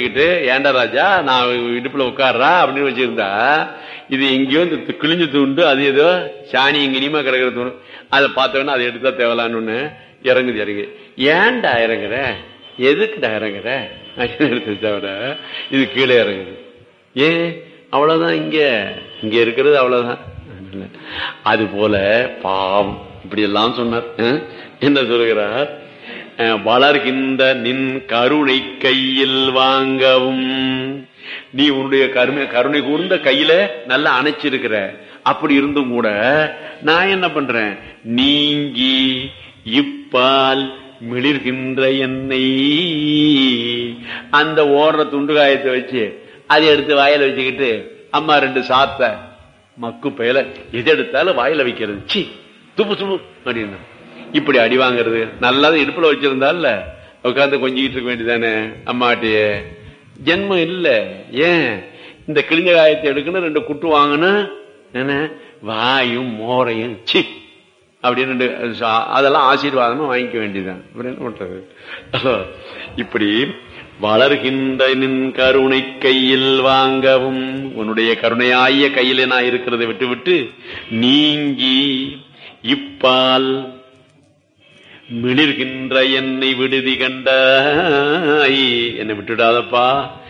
வச்சுக்கிட்டு ஏண்டா ராஜா நான் இடுப்புல உட்கார்றா அப்படின்னு வச்சிருந்தா இது எங்கேயோ இந்த து- கிழிஞ்ச துண்டு அது ஏதோ சாணி இங்கினியமா கிடக்கிற துண்டு அதை பார்த்தவொடனே அதை எடுத்தா தேவலான்னு ஒண்ணு இறங்குது இறங்கு ஏன்டா இறங்குற எதுக்குடா இறங்குற அப்படின்னு எடுத்து தவிர இது கீழே இறங்குது ஏன் அவ்வளவுதான் இங்க இங்க இருக்கிறது அவ்வளவுதான் அது போல பாவம் இப்படி எல்லாம் சொன்னார் அஹ்? என்ன சொல்கிறார் அஹ், வளர்கின்ற நின் கருணை கையில் வாங்கவும் நீ உன்னுடைய கருணை கருணை கூர்ந்த கையில நல்லா அணைச்சிருக்கிற அப்படி இருந்தும் கூட நான் என்ன பண்றேன் நீங்கி இப்பால் மிளிர்கின்ற எண்ணெய் அந்த ஓடுற துண்டு காயத்தை வச்சு அதை எடுத்து வாயில வச்சுக்கிட்டு அம்மா ரெண்டு சாத்த மக்கு பயல எது எடுத்தாலும் வாயில வைக்கிறது சி துப்பு துப்பு அப்படின்னு இப்படி அடி வாங்குறது நல்லா இடுப்புல வச்சிருந்தால உட்காந்து கொஞ்சிக்கிட்டு இருக்க வேண்டியதானே அம்மாட்டிய ஜென்மம் இல்ல ஏன் இந்த கிழிஞ்ச காயத்தை எடுக்கணும் ரெண்டு குட்டு வாங்கணும் என்ன வாயும் மோரையும் சி அப்படின்னு ரெண்டு சா- அதெல்லாம் ஆசீர்வாதமா வாங்கிக்க வேண்டியதுதான் இப்படி என்ன பண்றது அப்போ, இப்படி வளர்கின்ற நின் கருணை கையில் வாங்கவும் உன்னுடைய கருணையாய கையில நான் இருக்கிறதை விட்டு விட்டு நீங்கி இப்பால் மிளிர்கின்ற என்னை விடுதி கண்டாய் என்னை விட்டுடாதப்பா